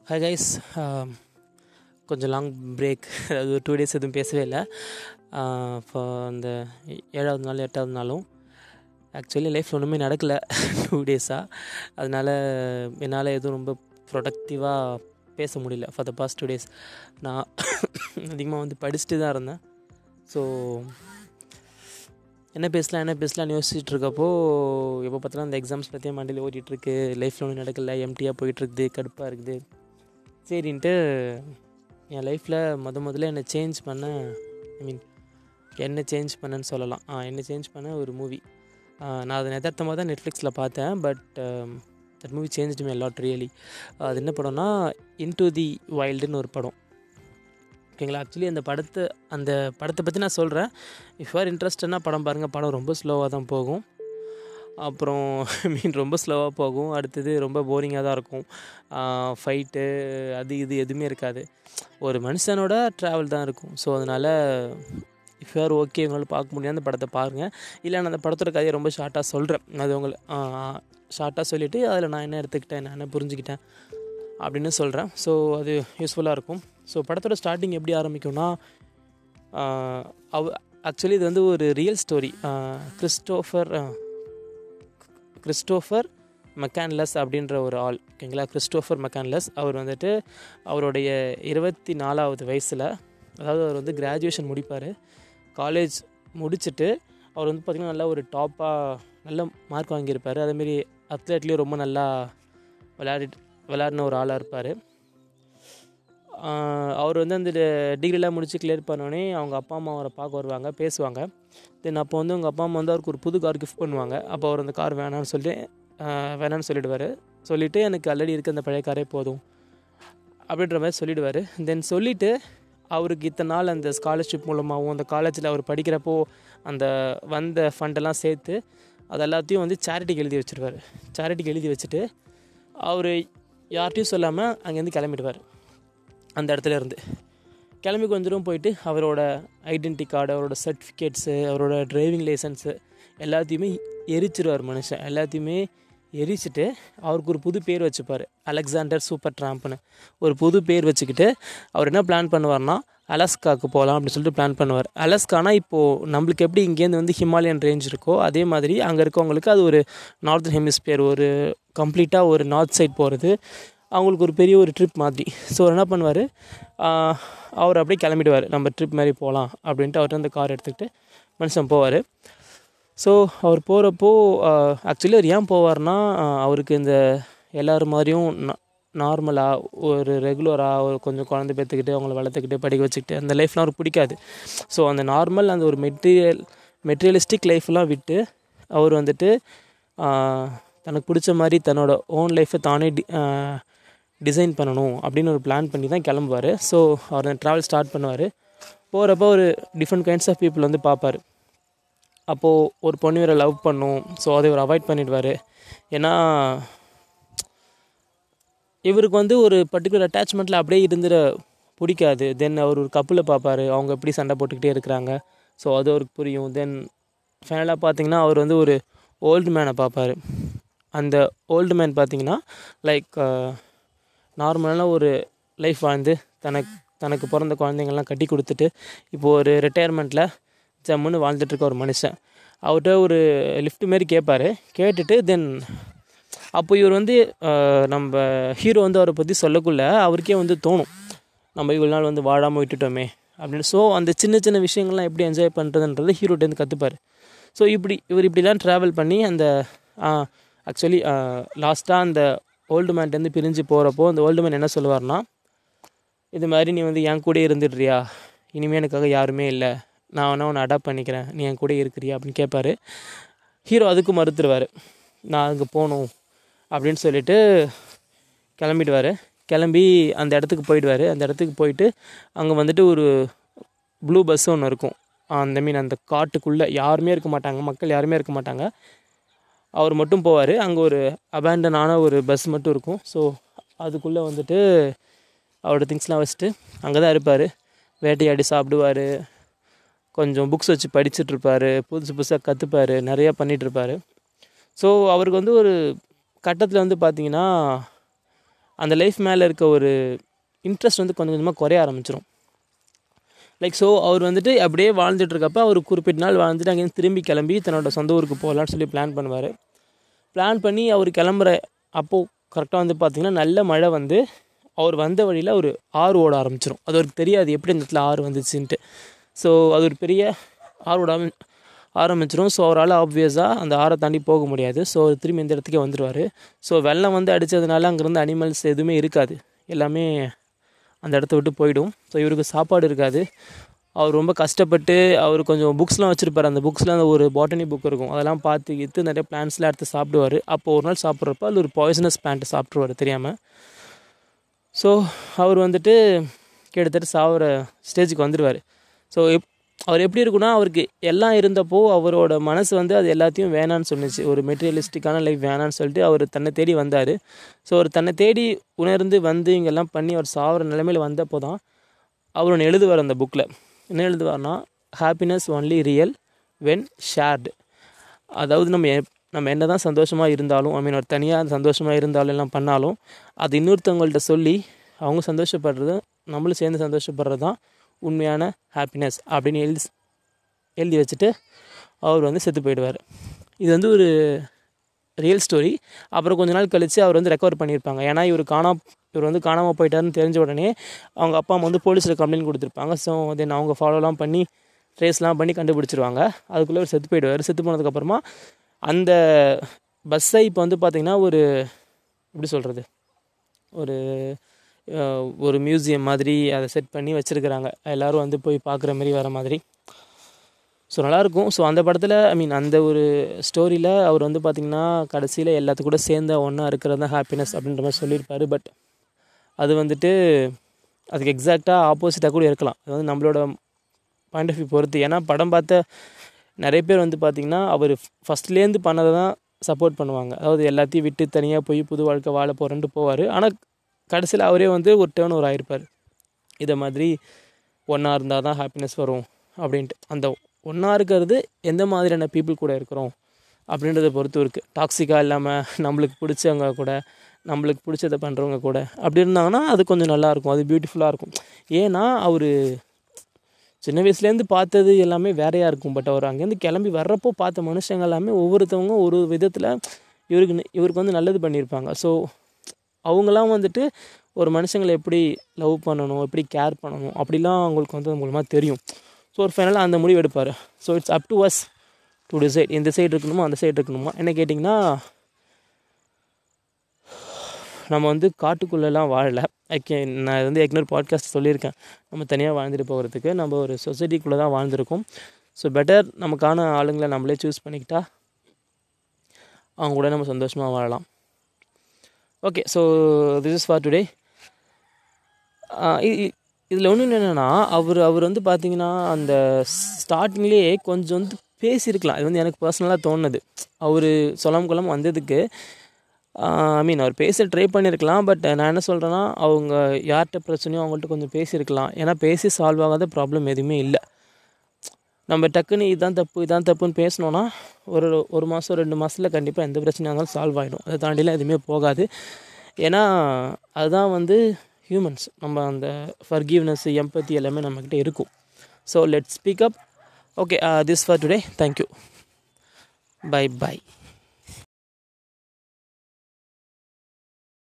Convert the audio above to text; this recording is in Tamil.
ஹாய் கைஸ் கொஞ்சம் லாங் பிரேக் அதாவது ஒரு டூ டேஸ் எதுவும் பேசவே இல்லை இப்போ அந்த ஏழாவது நாள் எட்டாவது நாளும் ஆக்சுவலி லைஃப்பில் ஒன்றுமே நடக்கலை டூ டேஸாக அதனால் என்னால் எதுவும் ரொம்ப ப்ரொடக்டிவாக பேச முடியல for the past two days நான் அதிகமாக வந்து படிச்சுட்டு தான் இருந்தேன் ஸோ என்ன பேசலாம் என்ன பேசலாம்னு யோசிச்சுட்டு இருக்கப்போ எப்போ பார்த்தாலும் அந்த எக்ஸாம்ஸ் பற்றியே மண்டியில் ஓடிட்டுருக்கு லைஃப்பில் ஒன்றும் நடக்கல எம்டியாக போயிட்டுருக்குது கடுப்பாக இருக்குது சரின்ட்டு என் லைஃப்பில் முத முதல்ல என்னை சேஞ்ச் பண்ண ஐ மீன் என்ன சேஞ்ச் பண்ணேன்னு சொல்லலாம் ஆ என்ன சேஞ்ச் பண்ண ஒரு மூவி நான் அதை நெதார்த்தமாக தான் நெட்ஃப்ளிக்ஸில் பார்த்தேன் but that movie change me lot really அது என்ன படம்னா இன் டு தி வைல்டுன்னு ஒரு படம் ஓகேங்களா ஆக்சுவலி அந்த படத்தை அந்த படத்தை பற்றி நான் சொல்கிறேன் இஃப் ஆர் இன்ட்ரெஸ்டட்னா படம் பாருங்கள் படம் ரொம்ப ஸ்லோவாக தான் போகும் அப்புறம் மீன் ரொம்ப ஸ்லோவாக போகும் அடுத்தது ரொம்ப போரிங்காக தான் இருக்கும் ஃபைட்டு அது இது எதுவுமே இருக்காது ஒரு மனுஷனோட ட்ராவல் தான் இருக்கும் ஸோ அதனால் இஃப் ஆர் ஓகே உங்களால் பார்க்க முடியாது அந்த படத்தை பாருங்கள் இல்லை நான் அந்த படத்தோட கதையை ரொம்ப ஷார்ட்டாக சொல்கிறேன் அது உங்களை ஷார்ட்டாக சொல்லிவிட்டு அதில் நான் என்ன எடுத்துக்கிட்டேன் நான் என்ன புரிஞ்சுக்கிட்டேன் அப்படின்னு சொல்கிறேன் ஸோ அது யூஸ்ஃபுல்லாக இருக்கும் ஸோ படத்தோட ஸ்டார்டிங் எப்படி ஆரம்பிக்கும்னா அவ ஆக்சுவலி இது வந்து ஒரு real story Christopher Christopher McCandless அப்படின்ற ஒரு ஆள் ஓகேங்களா கிறிஸ்டோஃபர் மெக்கான்லஸ் அவர் வந்துட்டு அவருடைய இருபத்தி நாலாவது வயசில் அதாவது அவர் வந்து கிராஜுவேஷன் முடிப்பார் காலேஜ் முடிச்சுட்டு அவர் வந்து பார்த்திங்கன்னா நல்லா ஒரு டாப்பாக நல்ல மார்க் வாங்கியிருப்பார் அதேமாரி அத்லெட்லேயும் ரொம்ப நல்லா விளையாடிட்டு விளையாடின ஒரு ஆளாக இருப்பார் அவர் வந்து அந்த டிகிரிலாம் முடித்து கிளியர் பண்ணோடனே அவங்க அப்பா அம்மா அவரை பார்க்க வருவாங்க பேசுவாங்க தென் அப்போ வந்து அவங்க அப்பா அம்மா வந்து அவருக்கு ஒரு புது கார் கிஃப்ட் பண்ணுவாங்க அப்போ அவர் அந்த கார் வேணான்னு சொல்லிட்டு வேணான்னு சொல்லிவிடுவார் சொல்லிவிட்டு எனக்கு ஆல்ரெடி இருக்க அந்த பழைய காரே போதும் அப்படின்ற மாதிரி சொல்லிவிடுவார் தென் சொல்லிவிட்டு அவருக்கு இத்தனை நாள் அந்த ஸ்காலர்ஷிப் மூலமாகவும் அந்த காலேஜில் அவர் படிக்கிறப்போ அந்த வந்த ஃபண்டெல்லாம் சேர்த்து அது எல்லாத்தையும் வந்து சேரிட்டிக்கு எழுதி வச்சுருவார் சேரிட்டிக்கு எழுதி வச்சுட்டு அவர் யார்கிட்டையும் சொல்லாமல் அங்கேருந்து கிளம்பிடுவார் அந்த இடத்துல இருந்து கிளம்பி கொஞ்ச தூரம் போயிட்டு அவரோட ஐடென்டி கார்டு அவரோட சர்டிஃபிகேட்ஸு அவரோட டிரைவிங் லைசன்ஸு எல்லாத்தையுமே எரிச்சிருவார் மனுஷன் எல்லாத்தையுமே எரிச்சிட்டு அவருக்கு ஒரு புது பேர் வச்சுப்பார் அலெக்சாண்டர் சூப்பர் ட்ராம்ப்னு ஒரு புது பேர் வச்சுக்கிட்டு அவர் என்ன பிளான் பண்ணுவார்னா அலஸ்காவுக்கு போகலாம் அப்படின்னு சொல்லிட்டு பிளான் பண்ணுவார் அலஸ்கானா இப்போது நம்மளுக்கு எப்படி இங்கேருந்து வந்து ஹிமாலயன் ரேஞ்ச் இருக்கோ அதே மாதிரி அங்கே இருக்கவங்களுக்கு அது ஒரு நார்த்தன் ஹெமிஸ்பியர் ஒரு கம்ப்ளீட்டாக ஒரு நார்த் சைட் போகிறது அவங்களுக்கு ஒரு பெரிய ஒரு ட்ரிப் மாதிரி ஸோ என்ன பண்ணுவார் அவர் அப்படியே கிளம்பிடுவார் நம்ம ட்ரிப் மாதிரி போகலாம் அப்படின்ட்டு அவர்கிட்ட அந்த கார் எடுத்துக்கிட்டு மனுஷன் போவார் ஸோ அவர் போகிறப்போ ஆக்சுவலி அவர் ஏன் போவார்னா அவருக்கு இந்த எல்லோரு மாதிரியும் நார்மலாக ஒரு ரெகுலராக ஒரு கொஞ்சம் குழந்தை பேத்துக்கிட்டு அவங்கள வளர்த்துக்கிட்டு படிக்க வச்சுக்கிட்டு அந்த லைஃப்லாம் அவருக்கு பிடிக்காது ஸோ அந்த நார்மல் அந்த ஒரு மெட்டீரியல் மெட்டீரியலிஸ்டிக் லைஃப்லாம் விட்டு அவர் வந்துட்டு தனக்கு பிடிச்ச மாதிரி தன்னோட ஓன் லைஃப்பை தானே டி டிசைன் பண்ணணும் அப்படின்னு ஒரு பிளான் பண்ணி தான் கிளம்புவார் ஸோ அவர் அந்த ட்ராவல் ஸ்டார்ட் பண்ணுவார் போகிறப்போ ஒரு டிஃப்ரெண்ட் கைண்ட்ஸ் ஆஃப் பீப்புள் வந்து பார்ப்பார் அப்போது ஒரு பொண்ணு வேறு லவ் பண்ணும் ஸோ அதை இவர் அவாய்ட் பண்ணிடுவார் ஏன்னா இவருக்கு வந்து ஒரு பர்டிகுலர் அட்டாச்மெண்ட்டில் அப்படியே இருந்துட பிடிக்காது தென் அவர் ஒரு கப்பில் பார்ப்பார் அவங்க எப்படி சண்டை போட்டுக்கிட்டே இருக்கிறாங்க ஸோ அது அவருக்கு புரியும் தென் ஃபைனலாக பார்த்தீங்கன்னா அவர் வந்து ஒரு ஓல்டு மேனை பார்ப்பார் அந்த ஓல்டு மேன் பார்த்தீங்கன்னா லைக் நார்மலான ஒரு லைஃப் வாழ்ந்து தனக்கு தனக்கு பிறந்த குழந்தைங்கள்லாம் கட்டி கொடுத்துட்டு இப்போது ஒரு ரிட்டையர்மெண்ட்டில் ஜம்முன்னு வாழ்ந்துட்டுருக்க ஒரு மனுஷன் அவர்கிட்ட ஒரு லிஃப்ட் மாரி கேட்பார் கேட்டுட்டு தென் அப்போ இவர் வந்து நம்ம ஹீரோ வந்து அவரை பற்றி சொல்லக்குள்ள அவருக்கே வந்து தோணும் நம்ம இவ்வளோ நாள் வந்து வாழாமல் விட்டுட்டோமே அப்படின்னு ஸோ அந்த சின்ன சின்ன விஷயங்கள்லாம் எப்படி என்ஜாய் பண்ணுறதுன்றது ஹீரோட்டேருந்து கற்றுப்பார் ஸோ இப்படி இவர் இப்படிலாம் ட்ராவல் பண்ணி அந்த ஆக்சுவலி லாஸ்ட்டாக அந்த ஓல்டு மேன்ட்டேருந்து பிரிஞ்சு போகிறப்போ அந்த ஓல்டு மேன் என்ன சொல்லுவார்னா இது மாதிரி நீ வந்து என் கூட இருந்துடுறியா இனிமேல் எனக்காக யாருமே இல்லை நான் வேணா உன்னை அடாப்ட் பண்ணிக்கிறேன் நீ என் கூட இருக்கிறியா அப்படின்னு கேட்பாரு ஹீரோ அதுக்கு மறுத்துருவார் நான் அங்கே போகணும் அப்படின்னு சொல்லிட்டு கிளம்பிடுவார் கிளம்பி அந்த இடத்துக்கு போயிடுவார் அந்த இடத்துக்கு போயிட்டு அங்கே வந்துட்டு ஒரு ப்ளூ பஸ் ஒன்று இருக்கும் அந்த மீன் அந்த காட்டுக்குள்ளே யாருமே இருக்க மாட்டாங்க மக்கள் யாருமே இருக்க மாட்டாங்க அவர் மட்டும் போவார் அங்கே ஒரு அபேண்டனான ஒரு பஸ் மட்டும் இருக்கும் ஸோ அதுக்குள்ளே வந்துட்டு அவரோட திங்ஸ்லாம் வச்சுட்டு அங்கே தான் இருப்பார் வேட்டையாடி சாப்பிடுவார் கொஞ்சம் புக்ஸ் வச்சு படிச்சுட்ருப்பார் புதுசு புதுசாக கற்றுப்பார் நிறையா பண்ணிகிட்ருப்பார் ஸோ அவருக்கு வந்து ஒரு கட்டத்தில் வந்து பார்த்திங்கன்னா அந்த லைஃப் மேலே இருக்க ஒரு இன்ட்ரெஸ்ட் வந்து கொஞ்சம் கொஞ்சமாக குறைய ஆரம்பிச்சிடும் லைக் ஸோ அவர் வந்துட்டு அப்படியே வாழ்ந்துட்டு இருக்கப்ப அவர் குறிப்பிட்ட நாள் வாழ்ந்துட்டு அங்கேருந்து திரும்பி கிளம்பி தன்னோட சொந்த ஊருக்கு போகலான்னு சொல்லி பிளான் பண்ணுவார் பிளான் பண்ணி அவர் கிளம்புற அப்போது கரெக்டாக வந்து பார்த்திங்கன்னா நல்ல மழை வந்து அவர் வந்த வழியில் ஒரு ஆறு ஓட ஆரம்பிச்சிடும் அது அவருக்கு தெரியாது எப்படி இந்த இடத்துல ஆறு வந்துச்சுன்ட்டு ஸோ அது ஒரு பெரிய ஆறு ஓட ஆரம்பி- ஆரம்பிச்சிடும் ஸோ அவரால் ஆப்வியஸாக அந்த ஆறை தாண்டி போக முடியாது ஸோ அவர் திரும்பி இந்த இடத்துக்கே வந்துடுவார் ஸோ வெள்ளம் வந்து அடித்ததுனால அங்கேருந்து அனிமல்ஸ் எதுவுமே இருக்காது எல்லாமே அந்த இடத்த விட்டு போயிடும் ஸோ இவருக்கு சாப்பாடு இருக்காது அவர் ரொம்ப கஷ்டப்பட்டு அவர் கொஞ்சம் புக்ஸ்லாம் வச்சுருப்பார் அந்த புக்ஸில் அந்த ஒரு பாட்டனி புக் இருக்கும் அதெல்லாம் பார்த்து கித்து நிறைய பிளான்ஸ்லாம் எடுத்து சாப்பிடுவார் அப்போ ஒரு நாள் சாப்பிட்றப்ப அதில் ஒரு பாய்சனஸ் பிளான்ட் சாப்பிட்ருவார் தெரியாமல் ஸோ அவர் வந்துட்டு கிட்டத்தட்ட சாவர ஸ்டேஜுக்கு வந்துடுவார் ஸோ எப் அவர் எப்படி இருக்குன்னா அவருக்கு எல்லாம் இருந்தப்போ அவரோட மனசு வந்து அது எல்லாத்தையும் வேணான்னு சொன்னுச்சு ஒரு மெட்டீரியலிஸ்டிக்கான லைஃப் வேணான்னு சொல்லிட்டு அவர் தன்னை தேடி வந்தார் ஸோ அவர் தன்னை தேடி உணர்ந்து வந்து இங்கெல்லாம் பண்ணி அவர் சாவர நிலைமையில் வந்தப்போ தான் அவர் ஒன்று எழுதுவார் அந்த புக்கில் என்ன எழுதுவார்னா happiness only real when shared அதாவது நம்ம எப்- நம்ம என்ன தான் சந்தோஷமாக இருந்தாலும் ஐ மீன் ஒரு தனியாக சந்தோஷமாக இருந்தாலும் எல்லாம் பண்ணாலும் அது இன்னொருத்தவங்கள்ட்ட சொல்லி அவங்க சந்தோஷப்படுறது நம்மளும் சேர்ந்து சந்தோஷப்படுறது தான் உண்மையான ஹாப்பினஸ் அப்படின்னு எழுதி எழுதி வச்சுட்டு அவர் வந்து செத்து போயிடுவார் இது வந்து ஒரு ரியல் ஸ்டோரி அப்புறம் கொஞ்ச நாள் கழித்து அவர் வந்து ரெக்கவர் பண்ணியிருப்பாங்க ஏன்னா இவர் காணா இவர் வந்து காணாமல் போயிட்டாருன்னு தெரிஞ்ச உடனே அவங்க அப்பா அம்மா வந்து போலீஸில் கம்ப்ளைண்ட் கொடுத்துருப்பாங்க ஸோ தென் அவங்க ஃபாலோலாம் பண்ணி ட்ரேஸ்லாம் பண்ணி கண்டுபிடிச்சிருவாங்க அதுக்குள்ளே அவர் செத்து போயிடுவார் செத்து போனதுக்கப்புறமா அந்த பஸ்ஸை இப்போ வந்து பார்த்திங்கன்னா ஒரு எப்படி சொல்கிறது ஒரு அஹ், ஒரு மியூசியம் மாதிரி அதை செட் பண்ணி வச்சுருக்குறாங்க எல்லோரும் வந்து போய் பார்க்குற மாதிரி வர மாதிரி ஸோ நல்லாயிருக்கும் ஸோ அந்த படத்தில் ஐ மீன் அந்த ஒரு ஸ்டோரியில் அவர் வந்து பார்த்திங்கன்னா கடைசியில் எல்லாத்து கூட சேர்ந்து ஒன்றா இருக்கிறது தான் ஹாப்பினஸ் அப்படின்ற மாதிரி சொல்லியிருப்பாரு பட் அது வந்துட்டு அதுக்கு எக்ஸாக்டாக ஆப்போசிட்டாக கூட இருக்கலாம் அது வந்து நம்மளோட பாயிண்ட் ஆஃப் வியூ பொறுத்து ஏன்னா படம் பார்த்த நிறைய பேர் வந்து பார்த்திங்கன்னா அவர் ஃபஸ்ட்லேருந்து பண்ணதை தான் சப்போர்ட் பண்ணுவாங்க அதாவது எல்லாத்தையும் விட்டு தனியாக போய் புது வாழ்க்கை வாழ போகிறேன்ட்டு போவார் ஆனால் கடைசியில் அவரே வந்து ஒரு டேர்ன் ஓவர் ஆயிருப்பார் இதை மாதிரி ஒன்றா இருந்தால் தான் ஹாப்பினஸ் வரும் அப்படின்ட்டு அந்த ஒன்றா இருக்கிறது எந்த மாதிரியான பீப்புள் கூட இருக்கிறோம் அப்படின்றத பொறுத்து இருக்குது டாக்ஸிக்காக இல்லாமல் நம்மளுக்கு பிடிச்சவங்க கூட நம்மளுக்கு பிடிச்சதை பண்ணுறவங்க கூட அப்படி இருந்தாங்கன்னா அது கொஞ்சம் நல்லாயிருக்கும் அது பியூட்டிஃபுல்லாக இருக்கும் ஏன்னா அவர் சின்ன வயசுலேருந்து பார்த்தது எல்லாமே வேறையாக இருக்கும் பட் அவர் அங்கேருந்து கிளம்பி வர்றப்போ பார்த்த மனுஷங்க எல்லாமே ஒவ்வொருத்தவங்க ஒரு விதத்தில் இவருக்கு ந- இவருக்கு வந்து நல்லது பண்ணியிருப்பாங்க ஸோ அவங்களாம் வந்துட்டு ஒரு மனுஷங்களை எப்படி லவ் பண்ணணும் எப்படி கேர் பண்ணணும் அப்படிலாம் அவங்களுக்கு வந்து அது மூலமாக தெரியும் ஸோ ஒரு ஃபைனலாக அந்த முடிவு எடுப்பார் so it's up to us to decide இந்த சைடு இருக்கணுமா அந்த சைடு இருக்கணுமா என்ன கேட்டிங்கன்னா நம்ம வந்து காட்டுக்குள்ளெல்லாம் வாழலை ஓகே நான் வந்து ஏற்கனவே பாட்காஸ்ட் சொல்லியிருக்கேன் நம்ம தனியாக வாழ்ந்துட்டு போகிறதுக்கு நம்ம ஒரு சொசைட்டிக்குள்ளே தான் வாழ்ந்துருக்கோம் ஸோ பெட்டர் நமக்கான ஆளுங்களை நம்மளே சூஸ் பண்ணிக்கிட்டா அவங்க கூட நம்ம சந்தோஷமாக வாழலாம் okay so this is for today இதில் ஒன்று என்னென்னா அவர் அவர் வந்து பார்த்தீங்கன்னா அந்த ஸ்டார்டிங்லேயே கொஞ்சம் வந்து பேசியிருக்கலாம் இது வந்து எனக்கு பர்சனலாக தோணுது அவர் சொல்லாம கொள்ளாமல் வந்ததுக்கு ஐ மீன் அவர் பேச ட்ரை பண்ணியிருக்கலாம் பட் நான் என்ன சொல்கிறேன்னா அவங்க யார்கிட்ட பிரச்சனையோ அவங்கள்ட்ட கொஞ்சம் பேசியிருக்கலாம் ஏன்னா பேசி சால்வ் ஆகாத ப்ராப்ளம் எதுவுமே இல்லை நம்ம டக்குன்னு இதுதான் தப்பு இதான் தப்புன்னு பேசினோன்னா ஒரு ஒரு மாதம் ரெண்டு மாதத்தில் கண்டிப்பாக எந்த பிரச்சனையாக இருந்தாலும் சால்வ் ஆகிடும் அதை தாண்டிலாம் எதுவுமே போகாது ஏன்னா அதுதான் வந்து ஹியூமன்ஸ் நம்ம அந்த ஃபர்கிவ்னஸ் எம்பத்தி எல்லாமே நம்மக்கிட்ட இருக்கும் so let speak up okay this for today thank you bye by